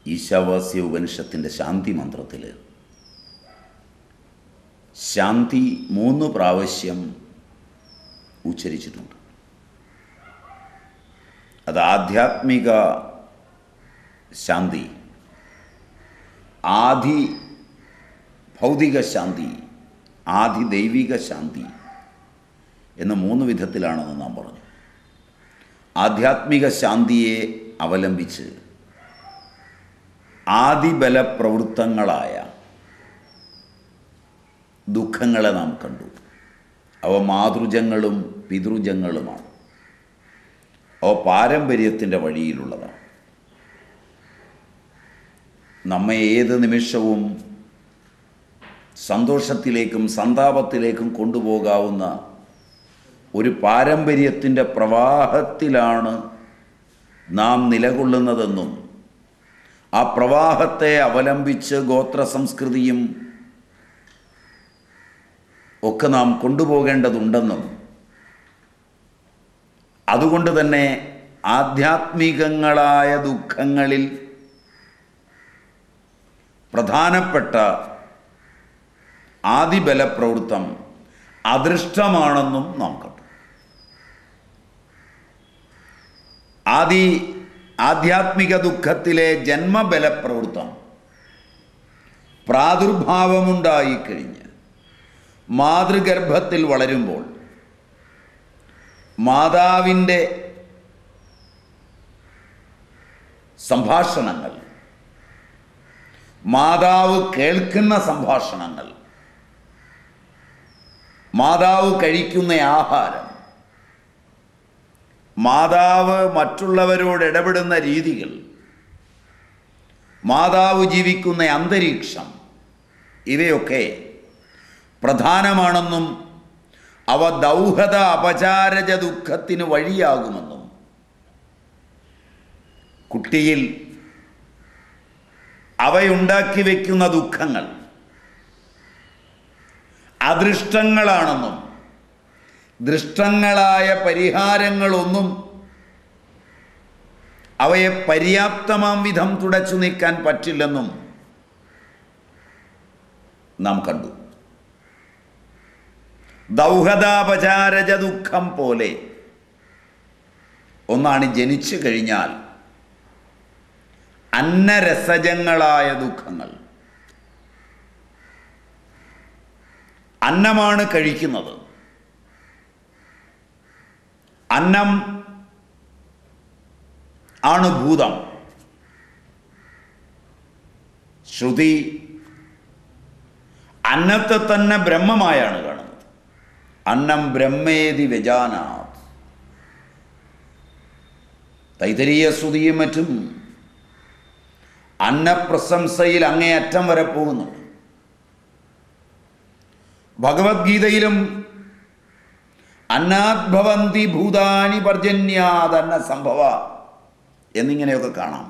ഈശാവാസ്യ ഉപനിഷത്തിൻ്റെ ശാന്തി മന്ത്രത്തിൽ ശാന്തി മൂന്ന് പ്രാവശ്യം ഉച്ചരിച്ചിട്ടുണ്ട് അത് ആധ്യാത്മിക ശാന്തി ആദി ഭൗതിക ശാന്തി ആദി ദൈവിക ശാന്തി എന്ന മൂന്ന് വിധത്തിലാണെന്ന് നാം പറഞ്ഞു ആധ്യാത്മിക ശാന്തിയെ അവലംബിച്ച് ആദിബല പ്രവൃത്തങ്ങളായ ദുഃഖങ്ങളെ നാം കണ്ടു അവ മാതൃജങ്ങളും പിതൃജങ്ങളുമാണ് അവ പാരമ്പര്യത്തിൻ്റെ വഴിയിലുള്ളതാണ് നമ്മെ ഏത് നിമിഷവും സന്തോഷത്തിലേക്കും സന്താപത്തിലേക്കും കൊണ്ടുപോകാവുന്ന ഒരു പാരമ്പര്യത്തിൻ്റെ പ്രവാഹത്തിലാണ് നാം നിലകൊള്ളുന്നതെന്നും ആ പ്രവാഹത്തെ അവലംബിച്ച് ഗോത്ര സംസ്കൃതിയും ഒക്കെ നാം കൊണ്ടുപോകേണ്ടതുണ്ടെന്നും അതുകൊണ്ട് തന്നെ ആധ്യാത്മികങ്ങളായ ദുഃഖങ്ങളിൽ പ്രധാനപ്പെട്ട ആദിബലപ്രവൃത്തം അദൃഷ്ടമാണെന്നും നാം കണ്ടു ആദി ആധ്യാത്മിക ദുഃഖത്തിലെ ജന്മബലപ്രവൃത്തം പ്രാദുർഭാവമുണ്ടായിക്കഴിഞ്ഞ് മാതൃഗർഭത്തിൽ വളരുമ്പോൾ മാതാവിൻ്റെ സംഭാഷണങ്ങൾ മാതാവ് കേൾക്കുന്ന സംഭാഷണങ്ങൾ മാതാവ് കഴിക്കുന്ന ആഹാരം മാതാവ് മറ്റുള്ളവരോട് ഇടപെടുന്ന രീതികൾ മാതാവ് ജീവിക്കുന്ന അന്തരീക്ഷം ഇവയൊക്കെ പ്രധാനമാണെന്നും അവ ദൗഹത അപചാരജ ദുഃഖത്തിന് വഴിയാകുമെന്നും കുട്ടിയിൽ അവയുണ്ടാക്കി വയ്ക്കുന്ന ദുഃഖങ്ങൾ അദൃഷ്ടങ്ങളാണെന്നും ദൃഷ്ടങ്ങളായ പരിഹാരങ്ങളൊന്നും അവയെ പര്യാപ്തമാം വിധം തുടച്ചു നീക്കാൻ പറ്റില്ലെന്നും നാം കണ്ടു ദൗഹദാപചാരജ ദുഃഖം പോലെ ഒന്നാണ് ജനിച്ചു കഴിഞ്ഞാൽ അന്നരസജങ്ങളായ ദുഃഖങ്ങൾ അന്നമാണ് കഴിക്കുന്നത് അന്നം ആണ് ഭൂതം ശ്രുതി അന്നത്തെ തന്നെ ബ്രഹ്മമായാണ് കാണുന്നത് അന്നം ബ്രഹ്മേതി വ്യജാനാത് തൈതരീയ ശ്രുതിയും മറ്റും അന്നപ്രശംസയിൽ അങ്ങേയറ്റം വരെ പോകുന്നുണ്ട് ഭഗവത്ഗീതയിലും അന്നാദ്ഭവന്തി ഭൂതാനി പർജന്യാദന്ന സംഭവ എന്നിങ്ങനെയൊക്കെ കാണാം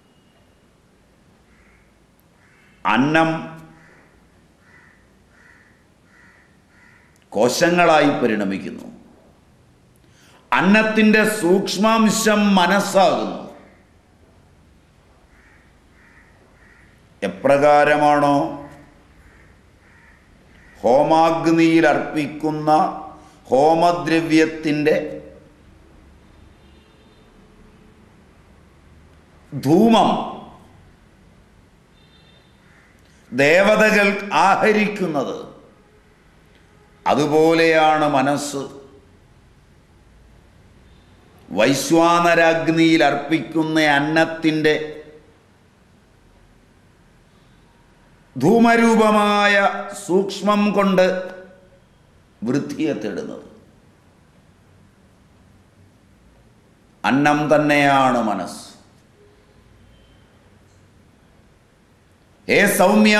അന്നം കോശങ്ങളായി പരിണമിക്കുന്നു അന്നത്തിൻ്റെ സൂക്ഷ്മാംശം മനസ്സാകുന്നു എപ്രകാരമാണോ ഹോമാഗ്നിയിൽ അർപ്പിക്കുന്ന ഹോമദ്രവ്യത്തിൻ്റെ ധൂമം ദേവതകൾ ആഹരിക്കുന്നത് അതുപോലെയാണ് മനസ്സ് വൈശ്വാനരാഗ്നിയിൽ അർപ്പിക്കുന്ന അന്നത്തിൻ്റെ ധൂമരൂപമായ സൂക്ഷ്മം കൊണ്ട് വൃദ്ധിയെ തേടുന്നത് അന്നം തന്നെയാണ് മനസ്സ് ഹേ സൗമ്യ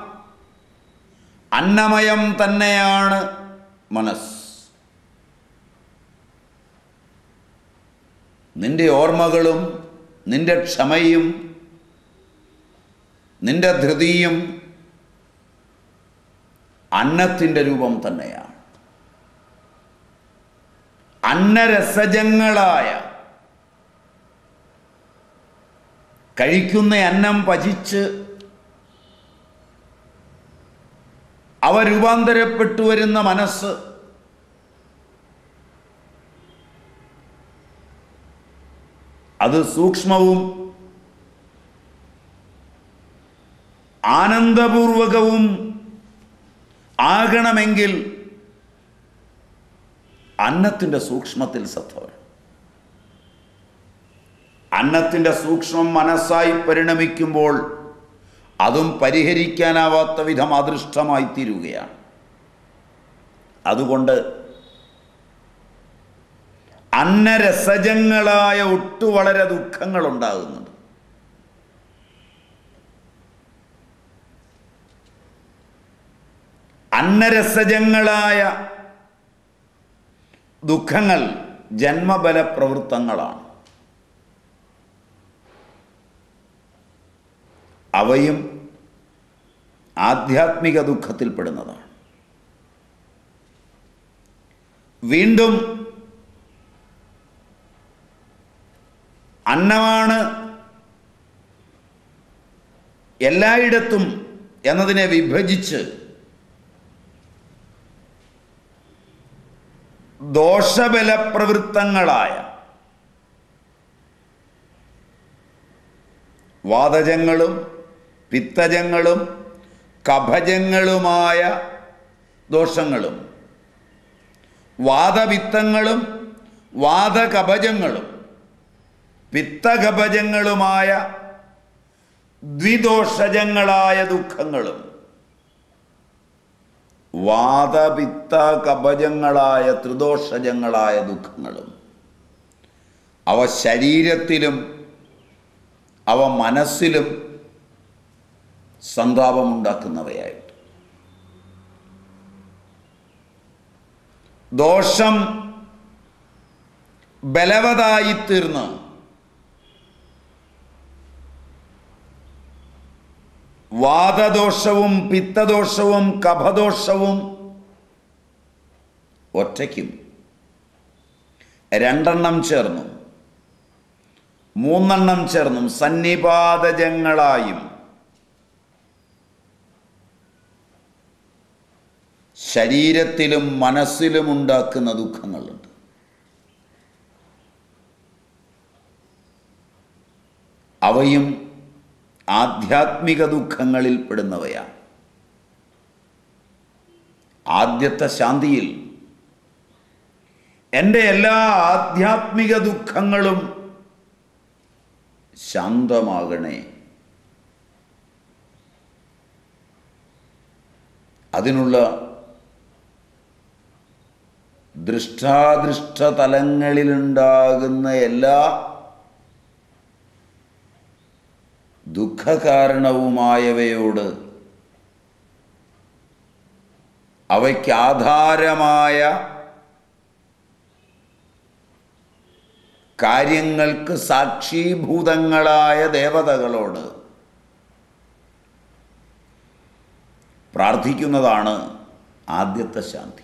അന്നമയം തന്നെയാണ് മനസ്സ് നിന്റെ ഓർമ്മകളും നിന്റെ ക്ഷമയും നിന്റെ ധൃതിയും അന്നത്തിൻ്റെ രൂപം തന്നെയാണ് അന്നരസജങ്ങളായ കഴിക്കുന്ന അന്നം പചിച്ച് അവ രൂപാന്തരപ്പെട്ടു വരുന്ന മനസ്സ് അത് സൂക്ഷ്മവും ആനന്ദപൂർവകവും ആകണമെങ്കിൽ അന്നത്തിൻ്റെ സൂക്ഷ്മത്തിൽ ശ്രദ്ധ വേണം അന്നത്തിൻ്റെ സൂക്ഷ്മം മനസ്സായി പരിണമിക്കുമ്പോൾ അതും പരിഹരിക്കാനാവാത്ത വിധം അദൃഷ്ടമായി തീരുകയാണ് അതുകൊണ്ട് അന്നരസജങ്ങളായ ഒട്ടു വളരെ ദുഃഖങ്ങൾ ഉണ്ടാകുന്നുണ്ട് അന്നരസജങ്ങളായ ദുഃഖങ്ങൾ ജന്മബല പ്രവൃത്തങ്ങളാണ് അവയും ആധ്യാത്മിക ദുഃഖത്തിൽപ്പെടുന്നതാണ് വീണ്ടും അന്നമാണ് എല്ലായിടത്തും എന്നതിനെ വിഭജിച്ച് ദോഷബലപ്രവൃത്തങ്ങളായ വാതജങ്ങളും പിത്തജങ്ങളും കഭജങ്ങളുമായ ദോഷങ്ങളും വാദപിത്തങ്ങളും വാദകഭജങ്ങളും പിത്തകഭജങ്ങളുമായ ദ്വിദോഷജങ്ങളായ ദുഃഖങ്ങളും വാദപിത്ത കപജങ്ങളായ ത്രിദോഷജങ്ങളായ ദുഃഖങ്ങളും അവ ശരീരത്തിലും അവ മനസ്സിലും സന്താപമുണ്ടാക്കുന്നവയായിട്ട് ദോഷം ബലവതായിത്തീർന്ന് വാദദോഷവും പിത്തദോഷവും കഫദോഷവും ഒറ്റയ്ക്കും രണ്ടെണ്ണം ചേർന്നും മൂന്നെണ്ണം ചേർന്നും സന്നിപാതജങ്ങളായും ശരീരത്തിലും മനസ്സിലും ഉണ്ടാക്കുന്ന ദുഃഖങ്ങളുണ്ട് അവയും ആധ്യാത്മിക ദുഃഖങ്ങളിൽ പെടുന്നവയാണ് ആദ്യത്തെ ശാന്തിയിൽ എൻ്റെ എല്ലാ ആധ്യാത്മിക ദുഃഖങ്ങളും ശാന്തമാകണേ അതിനുള്ള ദൃഷ്ടാദൃഷ്ട തലങ്ങളിലുണ്ടാകുന്ന എല്ലാ ദുഃഖകാരണവുമായവയോട് അവയ്ക്ക് ആധാരമായ കാര്യങ്ങൾക്ക് സാക്ഷീഭൂതങ്ങളായ ദേവതകളോട് പ്രാർത്ഥിക്കുന്നതാണ് ആദ്യത്തെ ശാന്തി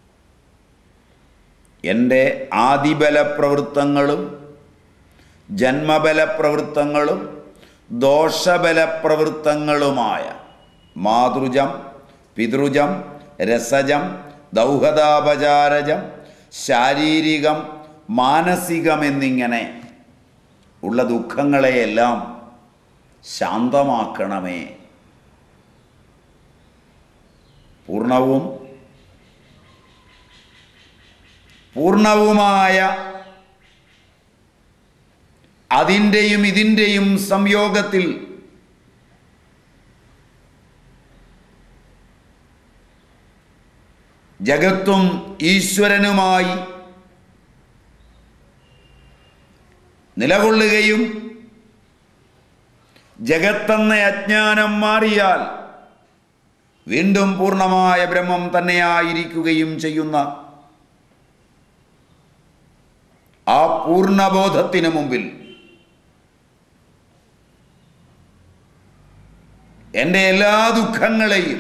എൻ്റെ ആദിബല പ്രവൃത്തങ്ങളും ജന്മബല പ്രവൃത്തങ്ങളും ദോഷബല പ്രവൃത്തങ്ങളുമായ മാതൃജം പിതൃജം രസജം ദൗഹദാപചാരജം ശാരീരികം മാനസികം എന്നിങ്ങനെ ഉള്ള ദുഃഖങ്ങളെയെല്ലാം ശാന്തമാക്കണമേ പൂർണ്ണവും പൂർണ്ണവുമായ അതിൻ്റെയും ഇതിൻ്റെയും സംയോഗത്തിൽ ജഗത്തും ഈശ്വരനുമായി നിലകൊള്ളുകയും ജഗത്തെന്ന അജ്ഞാനം മാറിയാൽ വീണ്ടും പൂർണ്ണമായ ബ്രഹ്മം തന്നെയായിരിക്കുകയും ചെയ്യുന്ന ആ പൂർണ്ണബോധത്തിന് മുമ്പിൽ എൻ്റെ എല്ലാ ദുഃഖങ്ങളെയും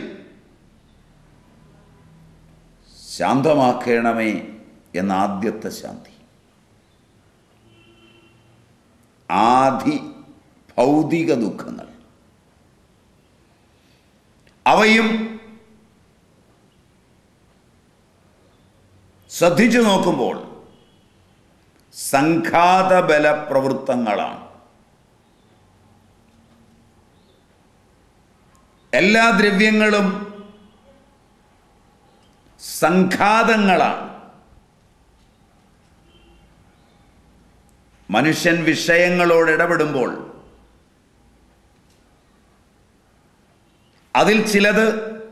ശാന്തമാക്കണമേ എന്ന ആദ്യത്തെ ശാന്തി ആദി ഭൗതിക ദുഃഖങ്ങൾ അവയും ശ്രദ്ധിച്ചു നോക്കുമ്പോൾ സംഘാതബല പ്രവൃത്തങ്ങളാണ് എല്ലാ ദ്രവ്യങ്ങളും സംഘാതങ്ങളാണ് മനുഷ്യൻ വിഷയങ്ങളോട് ഇടപെടുമ്പോൾ അതിൽ ചിലത്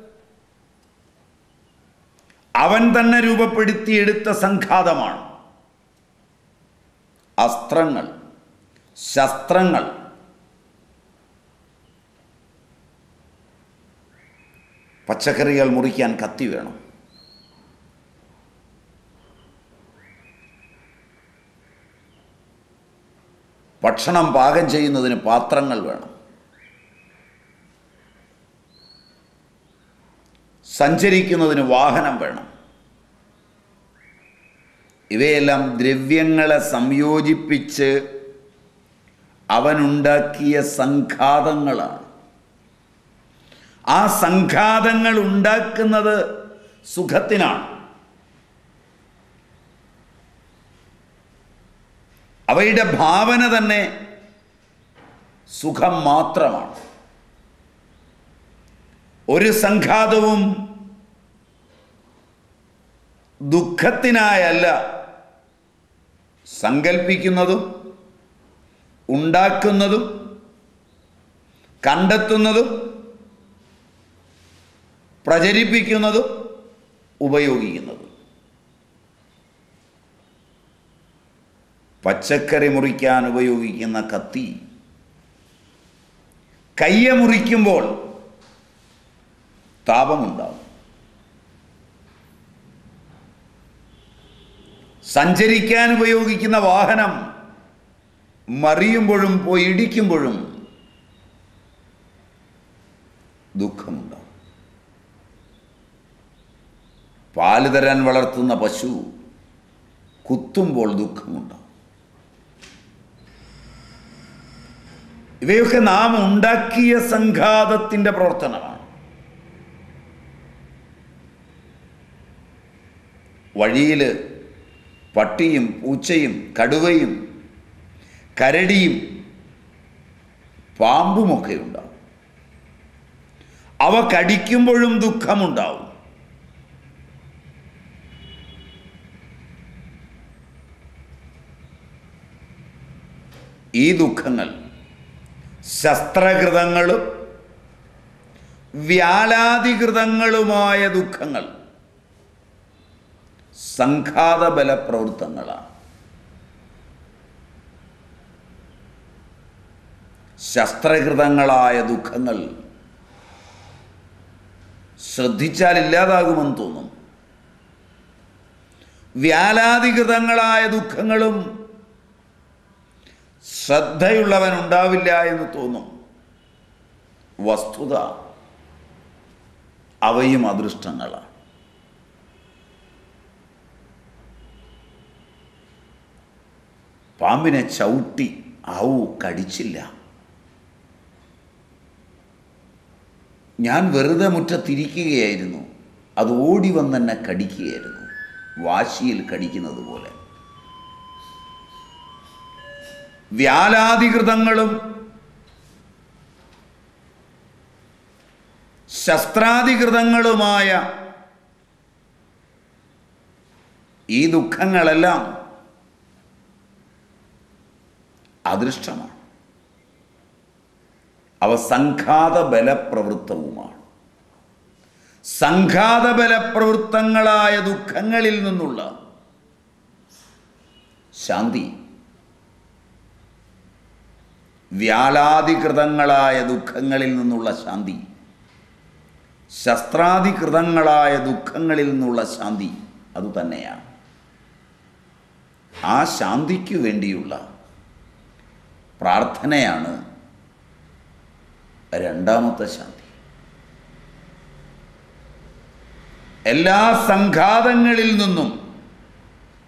അവൻ തന്നെ രൂപപ്പെടുത്തിയെടുത്ത സംഘാതമാണ് അസ്ത്രങ്ങൾ ശസ്ത്രങ്ങൾ പച്ചക്കറികൾ മുറിക്കാൻ കത്തി വേണം ഭക്ഷണം പാകം ചെയ്യുന്നതിന് പാത്രങ്ങൾ വേണം സഞ്ചരിക്കുന്നതിന് വാഹനം വേണം ഇവയെല്ലാം ദ്രവ്യങ്ങളെ സംയോജിപ്പിച്ച് അവനുണ്ടാക്കിയ സംഘാതങ്ങളാണ് ആ സംഘാതങ്ങൾ ഉണ്ടാക്കുന്നത് സുഖത്തിനാണ് അവയുടെ ഭാവന തന്നെ സുഖം മാത്രമാണ് ഒരു സംഘാതവും ദുഃഖത്തിനായല്ല സങ്കൽപ്പിക്കുന്നതും ഉണ്ടാക്കുന്നതും കണ്ടെത്തുന്നതും പ്രചരിപ്പിക്കുന്നതും ഉപയോഗിക്കുന്നതും പച്ചക്കറി മുറിക്കാൻ ഉപയോഗിക്കുന്ന കത്തി കയ്യ മുറിക്കുമ്പോൾ താപമുണ്ടാവും സഞ്ചരിക്കാൻ ഉപയോഗിക്കുന്ന വാഹനം മറിയുമ്പോഴും പോയി ഇടിക്കുമ്പോഴും ദുഃഖമുണ്ടാവും പാല് തരാൻ വളർത്തുന്ന പശു കുത്തുമ്പോൾ ദുഃഖമുണ്ടാവും ഇവയൊക്കെ നാം ഉണ്ടാക്കിയ സംഘാതത്തിൻ്റെ പ്രവർത്തനമാണ് വഴിയിൽ പട്ടിയും പൂച്ചയും കടുവയും കരടിയും പാമ്പുമൊക്കെ ഉണ്ടാവും അവ കടിക്കുമ്പോഴും ദുഃഖമുണ്ടാവും ഈ ദുഃഖങ്ങൾ ശസ്ത്രകൃതങ്ങളും വ്യാലാധികൃതങ്ങളുമായ ദുഃഖങ്ങൾ സംഘാതബല പ്രവൃത്തങ്ങളാണ് ശസ്ത്രകൃതങ്ങളായ ദുഃഖങ്ങൾ ശ്രദ്ധിച്ചാൽ ഇല്ലാതാകുമെന്ന് തോന്നും വ്യാലാധികൃതങ്ങളായ ദുഃഖങ്ങളും ശ്രദ്ധയുള്ളവൻ ഉണ്ടാവില്ല എന്ന് തോന്നും വസ്തുത അവയും അദൃഷ്ടങ്ങളാണ് പാമ്പിനെ ചവിട്ടി ആവു കടിച്ചില്ല ഞാൻ വെറുതെ മുറ്റത്തിരിക്കുകയായിരുന്നു അത് ഓടി വന്നെന്നെ കടിക്കുകയായിരുന്നു വാശിയിൽ കടിക്കുന്നത് പോലെ വ്യാലാധികൃതങ്ങളും ശസ്ത്രാധികൃതങ്ങളുമായ ഈ ദുഃഖങ്ങളെല്ലാം അദൃഷ്ടമാണ് അവ സംഘാത ബലപ്രവൃത്തവുമാണ് സംഘാത ബലപ്രവൃത്തങ്ങളായ ദുഃഖങ്ങളിൽ നിന്നുള്ള ശാന്തി വ്യാലാധികൃതങ്ങളായ ദുഃഖങ്ങളിൽ നിന്നുള്ള ശാന്തി ശസ്ത്രാധികൃതങ്ങളായ ദുഃഖങ്ങളിൽ നിന്നുള്ള ശാന്തി അതുതന്നെയാണ് ആ ശാന്തിക്കു വേണ്ടിയുള്ള പ്രാർത്ഥനയാണ് രണ്ടാമത്തെ ശാന്തി എല്ലാ സംഘാതങ്ങളിൽ നിന്നും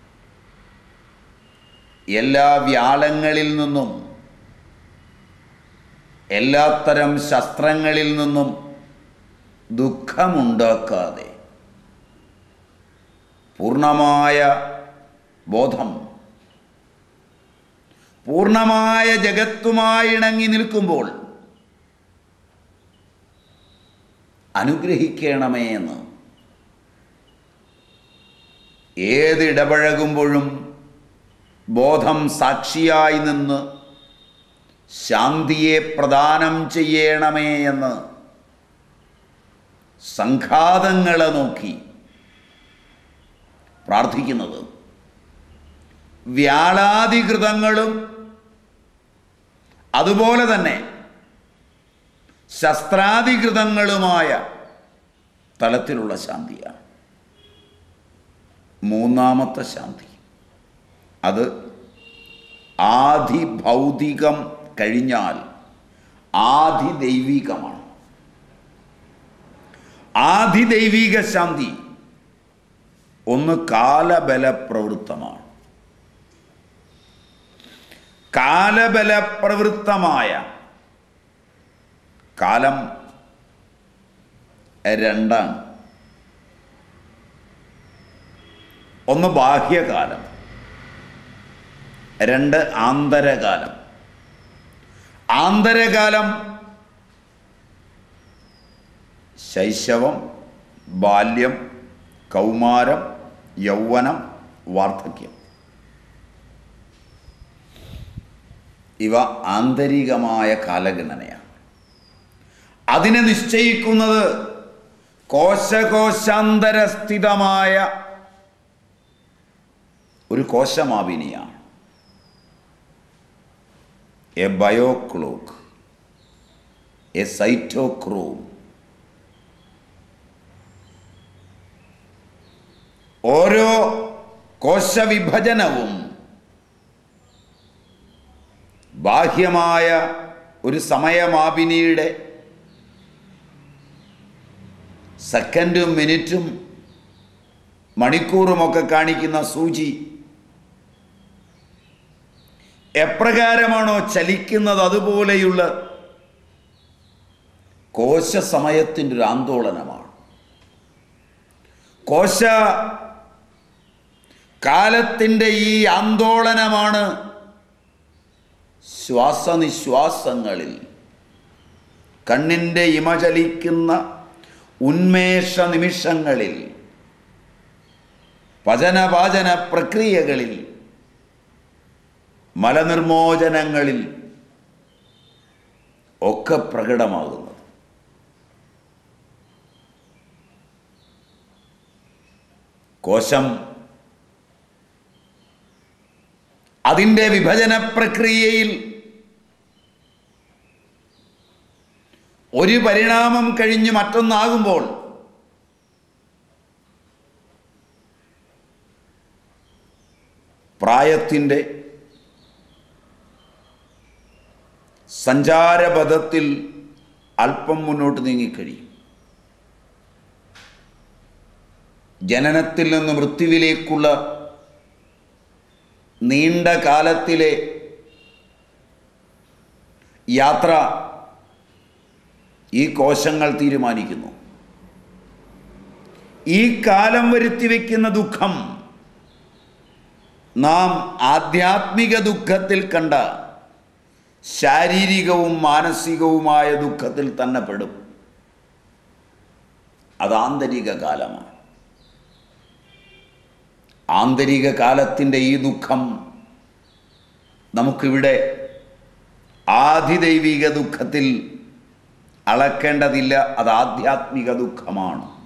എല്ലാ വ്യാളങ്ങളിൽ നിന്നും എല്ലാത്തരം ശസ്ത്രങ്ങളിൽ നിന്നും ദുഃഖമുണ്ടാക്കാതെ പൂർണ്ണമായ ബോധം പൂർണ്ണമായ ജഗത്തുമായി ഇണങ്ങി നിൽക്കുമ്പോൾ അനുഗ്രഹിക്കണമേ എന്ന് ഏതിടപഴകുമ്പോഴും ബോധം സാക്ഷിയായി നിന്ന് ശാന്തിയെ പ്രദാനം ചെയ്യണമേ എന്ന് സംഘാതങ്ങളെ നോക്കി പ്രാർത്ഥിക്കുന്നത് വ്യാളാധികൃതങ്ങളും അതുപോലെ തന്നെ ശസ്ത്രാധികൃതങ്ങളുമായ തലത്തിലുള്ള ശാന്തിയാണ് മൂന്നാമത്തെ ശാന്തി അത് ആധിഭൗതികം കഴിഞ്ഞാൽ ആധിദൈവികമാണ് ആധിദൈവിക ശാന്തി ഒന്ന് കാലബലപ്രവൃത്തമാണ് കാലബലപ്രവൃത്തമായ കാലം രണ്ടാണ് ഒന്ന് ബാഹ്യകാലം രണ്ട് ആന്തരകാലം ആന്തരകാലം ശൈശവം ബാല്യം കൗമാരം യൗവനം വാർദ്ധക്യം ഇവ ആന്തരികമായ കാലഗണനയാണ് അതിനെ നിശ്ചയിക്കുന്നത് കോശകോശാന്തരസ്ഥിതമായ ഒരു കോശമാവിനിയാണ് എ ബയോക്ലോക്ക് എ സൈറ്റോക്രോം ഓരോ കോശവിഭജനവും ബാഹ്യമായ ഒരു സമയമാപിനിയുടെ സെക്കൻഡും മിനിറ്റും മണിക്കൂറുമൊക്കെ കാണിക്കുന്ന സൂചി എപ്രകാരമാണോ ചലിക്കുന്നത് അതുപോലെയുള്ള കോശ സമയത്തിൻ്റെ ഒരു ആന്തോളനമാണ് കോശ കാലത്തിൻ്റെ ഈ ആന്തോളനമാണ് ശ്വാസനിശ്വാസങ്ങളിൽ കണ്ണിൻ്റെ ഇമചലിക്കുന്ന ഉന്മേഷ നിമിഷങ്ങളിൽ പചനപാചന പ്രക്രിയകളിൽ മലനിർമോചനങ്ങളിൽ ഒക്കെ പ്രകടമാകുന്നത് കോശം അതിൻ്റെ വിഭജന പ്രക്രിയയിൽ ഒരു പരിണാമം കഴിഞ്ഞ് മറ്റൊന്നാകുമ്പോൾ പ്രായത്തിൻ്റെ സഞ്ചാരപഥത്തിൽ അല്പം മുന്നോട്ട് നീങ്ങിക്കഴിയും ജനനത്തിൽ നിന്ന് മൃത്യുവിലേക്കുള്ള നീണ്ട കാലത്തിലെ യാത്ര ഈ കോശങ്ങൾ തീരുമാനിക്കുന്നു ഈ കാലം വരുത്തി വയ്ക്കുന്ന ദുഃഖം നാം ആധ്യാത്മിക ദുഃഖത്തിൽ കണ്ട ശാരീരികവും മാനസികവുമായ ദുഃഖത്തിൽ തന്നെ പെടും അത് ആന്തരിക കാലമാണ് ആന്തരിക കാലത്തിൻ്റെ ഈ ദുഃഖം നമുക്കിവിടെ ആധിദൈവിക ദുഃഖത്തിൽ അളക്കേണ്ടതില്ല അത് ആധ്യാത്മിക ദുഃഖമാണ്